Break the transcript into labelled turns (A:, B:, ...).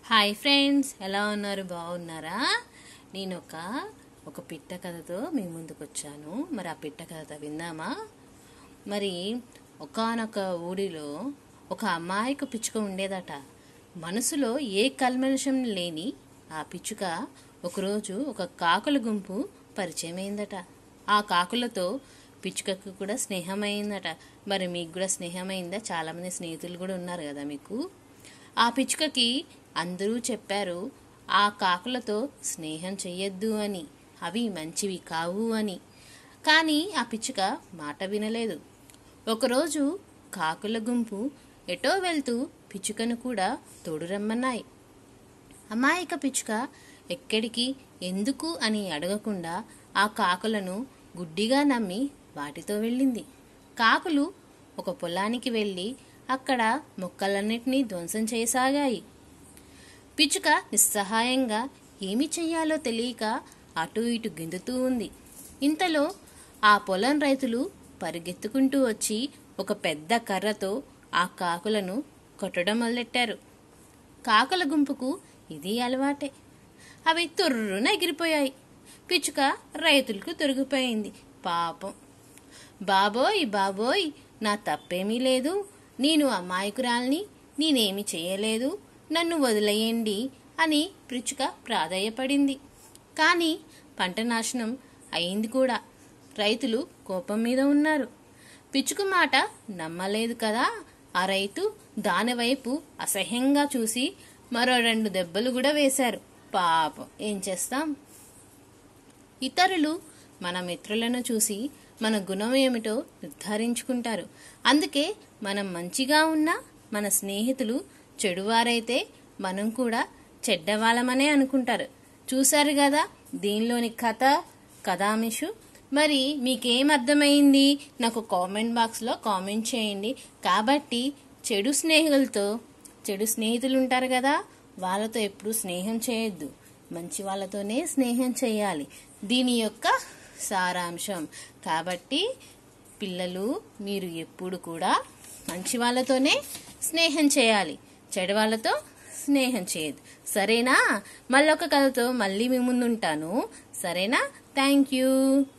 A: hi friends ఎలా ఉన్నారు బాగున్నారా నేను ఒక ఒక పిట్ట కథతో మీ ముందుకు వచ్చాను మరి ఆ పిట్ట కథ విందామా మరి ఒకానొక ఊరిలో ఒక అమాయక పిచ్చుక ఉండేదట మనసులో ఏ కల్మషం లేని ఆ పిచ్చుక ఒకరోజు ఒక కాకుల గుంపు పరిచయం అయిందట ఆ కాకులతో పిచ్చుకకు కూడా స్నేహమైందట మరి మీకు కూడా స్నేహమైందా చాలామంది స్నేహితులు కూడా ఉన్నారు కదా మీకు ఆ పిచ్చుకకి అందరూ చెప్పారు ఆ కాకులతో స్నేహం చెయ్యొద్దు అని అవి మంచివి కావు అని కానీ ఆ పిచ్చుక మాట వినలేదు ఒకరోజు కాకుల గుంపు ఎటో వెళ్తూ పిచ్చుకను కూడా తోడు రమ్మన్నాయి అమాయక పిచ్చుక ఎక్కడికి ఎందుకు అని అడగకుండా ఆ కాకులను గుడ్డిగా నమ్మి వాటితో వెళ్ళింది కాకులు ఒక పొలానికి వెళ్ళి అక్కడ మొక్కలన్నిటినీ ధ్వంసం చేయసాగాయి పిచ్చుక నిస్సహాయంగా ఏమి చెయ్యాలో తెలియక అటు ఇటు గెంతుతూ ఉంది ఇంతలో ఆ పొలం రైతులు పరిగెత్తుకుంటూ వచ్చి ఒక పెద్ద కర్రతో ఆ కాకులను కొట్టడం మొదలెట్టారు కాకుల గుంపుకు ఇది అలవాటే అవి తుర్రున ఎగిరిపోయాయి పిచ్చుక రైతులకు తొరిగిపోయింది పాపం బాబోయ్ బాబోయ్ నా తప్పేమీ లేదు నేను అమాయకురాల్ని నేనేమి చేయలేదు నన్ను వదిలేయండి అని పిచ్చుక ప్రాధాయపడింది కానీ పంట నాశనం అయింది కూడా రైతులు కోపం మీద ఉన్నారు పిచ్చుక మాట నమ్మలేదు కదా ఆ రైతు దానివైపు అసహ్యంగా చూసి మరో రెండు దెబ్బలు కూడా వేశారు పాపం ఏం చేస్తాం ఇతరులు మన మిత్రులను చూసి మన గుణం ఏమిటో నిర్ధారించుకుంటారు అందుకే మనం మంచిగా ఉన్నా మన స్నేహితులు చెడువారైతే మనం కూడా చెడ్డవాళ్ళమనే అనుకుంటారు చూశారు కదా దీనిలోని కథ కథామిషు మరి మీకేం అర్థమైంది నాకు కామెంట్ బాక్స్లో కామెంట్ చేయండి కాబట్టి చెడు స్నేహితులతో చెడు స్నేహితులు ఉంటారు కదా వాళ్ళతో ఎప్పుడు స్నేహం చేయొద్దు మంచి వాళ్ళతోనే స్నేహం చేయాలి దీని యొక్క సారాంశం కాబట్టి పిల్లలు మీరు ఎప్పుడు కూడా మంచి వాళ్ళతోనే స్నేహం చేయాలి చెడు వాళ్ళతో స్నేహం చేయదు సరేనా మళ్ళొక కథతో మళ్ళీ మీ ముందుంటాను సరేనా థ్యాంక్ యూ